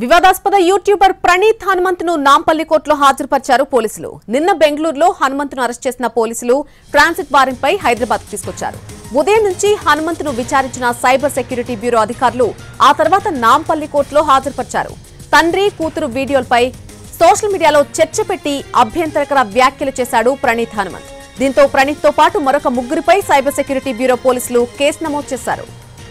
వివాదాస్పద యూట్యూబర్ ప్రణీత్ హనుమంత్ ను నాంపల్లి కోర్టులో హాజరుపరిచారు పోలీసులు నిన్న బెంగళూరులో హనుమంత్ను అరెస్ట్ చేసిన పోలీసులు ట్రాన్సిట్ వారెంట్పై హైదరాబాద్ తీసుకొచ్చారు ఉదయం నుంచి హనుమంత్ను విచారించిన సైబర్ సెక్యూరిటీ బ్యూరో అధికారులు ఆ తర్వాత నాంపల్లి కోర్టులో హాజరుపరిచారు తండ్రి కూతురు వీడియోలపై సోషల్ మీడియాలో చర్చ పెట్టి అభ్యంతరకర వ్యాఖ్యలు చేశాడు ప్రణీత్ హనుమంత్ దీంతో ప్రణీత్ తో పాటు మరొక ముగ్గురిపై సైబర్ సెక్యూరిటీ బ్యూరో పోలీసులు కేసు నమోదు చేశారు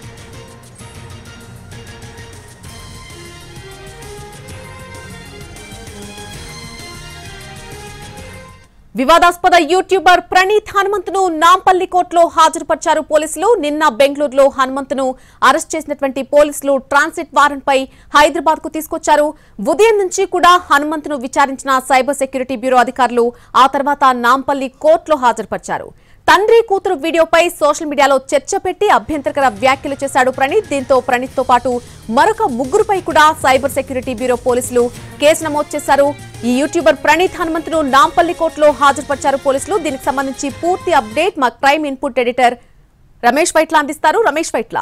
వివాదాస్పద యూట్యూబర్ ప్రణీత్ హనుమంత్ ను నాంపల్లి కోర్టులో హాజరుపరిచారు పోలీసులు నిన్న బెంగళూరులో హనుమంత్ ను అరెస్ట్ చేసినటువంటి పోలీసులు ట్రాన్సిట్ వారెంట్ పై హైదరాబాద్ కు తీసుకొచ్చారు ఉదయం నుంచి కూడా హనుమంత్ ను విచారించిన సైబర్ సెక్యూరిటీ బ్యూరో అధికారులు ఆ తర్వాత నాంపల్లి కోర్టులో హాజరుపరిచారు తండ్రి కూతురు వీడియోపై సోషల్ మీడియాలో చర్చ పెట్టి అభ్యంతరకర వ్యాఖ్యలు చేశాడు ప్రణీత్ దీంతో ప్రణీత్ తో పాటు మరొక ముగ్గురుపై కూడా సైబర్ సెక్యూరిటీ బ్యూరో పోలీసులు కేసు నమోదు చేశారు ఈ యూట్యూబర్ ప్రణీత్ హనుమంతును నాంపల్లి కోర్టులో హాజరుపరిచారు పోలీసులు దీనికి సంబంధించి పూర్తి అప్డేట్ మా crime input editor Ramesh Vaitla అందిస్తారు రమేష్ వైట్ల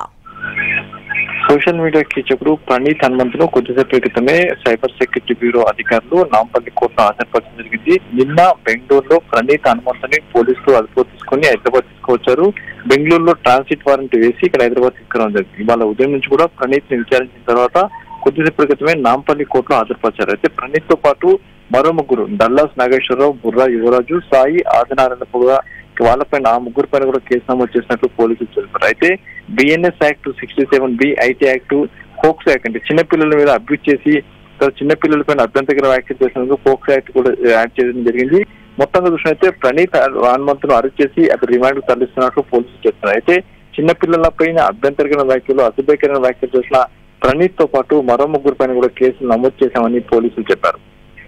సోషల్ మీడియా కీచకుడు ప్రణీత్ హనుమంతును కొద్దిసేపు క్రితమే సైబర్ సెక్యూరిటీ బ్యూరో అధికారులు నాంపల్లి కోర్టులో హాజరుపరచడం జరిగింది నిన్న బెంగళూరులో ప్రణీత్ హనుమంతుని పోలీసులు అదుపు తీసుకుని హైదరాబాద్ తీసుకువచ్చారు బెంగళూరులో ట్రాన్సిట్ వారెంట్ వేసి ఇక్కడ హైదరాబాద్ తీసుకురావడం జరిగింది ఇవాళ ఉదయం నుంచి కూడా ప్రణీత్ ని విచారించిన తర్వాత కొద్దిసేపు క్రితమే నాంపల్లి కోర్టులో హాజరుపరిచారు అయితే ప్రణీత్ తో పాటు మరో ముగ్గురు డల్లాస్ నాగేశ్వరరావు బుర్రా యువరాజు సాయి ఆదినారాయణ కూడా వాళ్ళపైన ఆ ముగ్గురు పైన కూడా కేసు నమోదు చేసినట్లు పోలీసులు తెలిపారు అయితే BNS act sixty seven B IT act POCSO act అంటే చిన్నపిల్లల మీద అబ్యూజ్ చేసి తర్వాత చిన్నపిల్లల పైన అభ్యంతరకర వ్యాఖ్యలు చేసినందుకు పోక్స్ యాక్ట్ కూడా యాడ్ చేయడం జరిగింది మొత్తంగా చూసినైతే ప్రణీత్ హనుమంతును అరెస్ట్ చేసి అతను రిమాండ్ తరలిస్తున్నట్లు పోలీసులు చెప్తున్నారు అయితే చిన్నపిల్లల పైన అభ్యంతరకర వ్యాఖ్యలు అసభ్యకరమైన వ్యాఖ్యలు చేసిన ప్రణీత్ తో పాటు మరో ముగ్గురు పైన కూడా కేసులు నమోదు చేశామని పోలీసులు చెప్పారు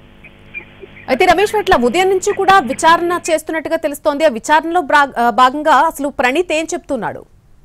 అయితే రమేష్ వైట్ల ఉదయం నుంచి కూడా విచారణ చేస్తున్నట్టుగా తెలుస్తోంది ఆ విచారణలో బ్రా- ఆ, భాగంగా అసలు ప్రణీత్ ఏం చెప్తున్నాడు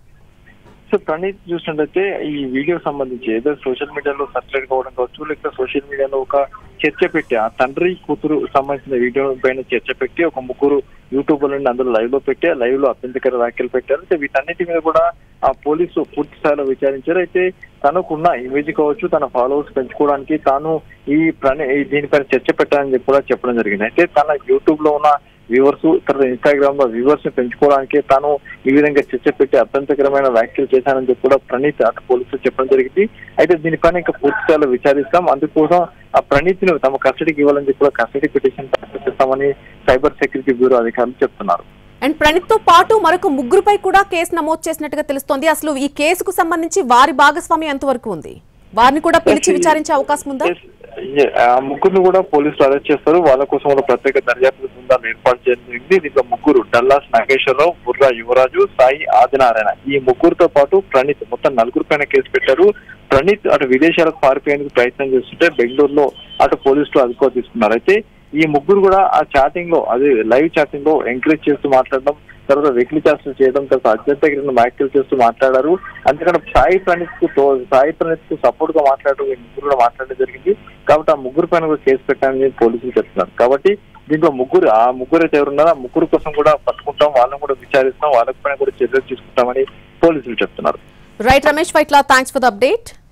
సో ప్రణీత్ చూసినట్లయితే ఈ వీడియో సంబంధించి ఏదో సోషల్ మీడియాలో సర్క్యులేట్ కావడం కావచ్చు లేక సోషల్ మీడియాలో ఒక చర్చ పెట్టి ఆ తండ్రి కూతురు సంబంధించిన వీడియో పైన చర్చ పెట్టి ఒక ముగ్గురు యూట్యూబర్లను అందులో లైవ్ లో పెట్టి లైవ్ లో అభ్యంతకర వ్యాఖ్యలు పెట్టారు అయితే వీటన్నిటి మీద కూడా ఆ పోలీసు పూర్తి స్థాయిలో విచారించారు అయితే తనకున్న ఇమేజ్ కావచ్చు తన ఫాలోవర్స్ పెంచుకోవడానికి తాను ఈ ప్రణీ ఈ దీనిపైన చర్చ పెట్టాలని చెప్పి కూడా చెప్పడం జరిగింది అయితే తన యూట్యూబ్ లో ఉన్న వ్యూవర్స్ తర్వాత ఇన్స్టాగ్రామ్ లో వ్యూవర్స్ ని పెంచుకోవడానికి తాను ఈ విధంగా చర్చ పెట్టి అభ్యంతకరమైన వ్యాఖ్యలు చేశానని చెప్పి కూడా ప్రణీత్ అటు పోలీసులు చెప్పడం జరిగింది అయితే దీనిపైన ఇంకా పూర్తి స్థాయిలో విచారిస్తాం అందుకోసం ఆ ప్రణీత్ ను తమ కస్టడీకి ఇవ్వాలని చెప్పి కూడా కస్టడీ పిటిషన్ దాఖలు చేస్తామని సైబర్ సెక్యూరిటీ బ్యూరో అధికారులు చెప్తున్నారు అండ్ ప్రణీత్ తో పాటు మరొక ముగ్గురుపై కూడా కేసు నమోదు చేసినట్టుగా తెలుస్తోంది అసలు ఈ కేసుకు సంబంధించి వారి భాగస్వామ్యం ఎంతవరకు ఉంది వారిని కూడా పిలిచి విచారించే అవకాశం ఉందా Yes, ఆ ముగ్గురు కూడా పోలీసులు అరెస్ట్ చేస్తారు వాళ్ళ కోసం కూడా ప్రత్యేక దర్యాప్తు బృందాలు ఏర్పాటు చేయడం జరిగింది దీంట్లో ముగ్గురు డల్లాస్ నాగేశ్వరరావు బుర్రా యువరాజు సాయి ఆదినారాయణ ఈ ముగ్గురుతో పాటు ప్రణీత్ మొత్తం నలుగురు పైన కేసు పెట్టారు ప్రణీత్ అటు విదేశాలకు పారిపోయేందుకు ప్రయత్నం చేస్తుంటే బెంగళూరులో అటు పోలీసులు అదుపులో తీసుకున్నారు అయితే ఈ ముగ్గురు కూడా ఆ చాటింగ్ లో అది లైవ్ చాటింగ్ లో ఎంకరేజ్ చేస్తూ మాట్లాడడం తర్వాత వెకిలి చేస్తూ చేయడం తర్వాత అత్యంత వ్యాఖ్యలు చేస్తూ మాట్లాడారు అంతేకాదు సాయి ప్రణీత్ కు తో- సాయి ప్రణీత్ కు సపోర్ట్ గా మాట్లాడడం ఈ ముగ్గురు కూడా మాట్లాడడం జరిగింది కాబట్టి ఆ ముగ్గురు పైన కూడా కేసు పెట్టాలని పోలీసులు చెప్తున్నారు కాబట్టి దీంట్లో ముగ్గురు ఆ ముగ్గురు అయితే ఎవరున్నారో ఆ ముగ్గురు కోసం కూడా పట్టుకుంటాం వాళ్ళని కూడా విచారిస్తాం వాళ్ళ పైన కూడా చర్యలు తీసుకుంటామని పోలీసులు చెప్తున్నారు right Ramesh Vaitla thanks for the update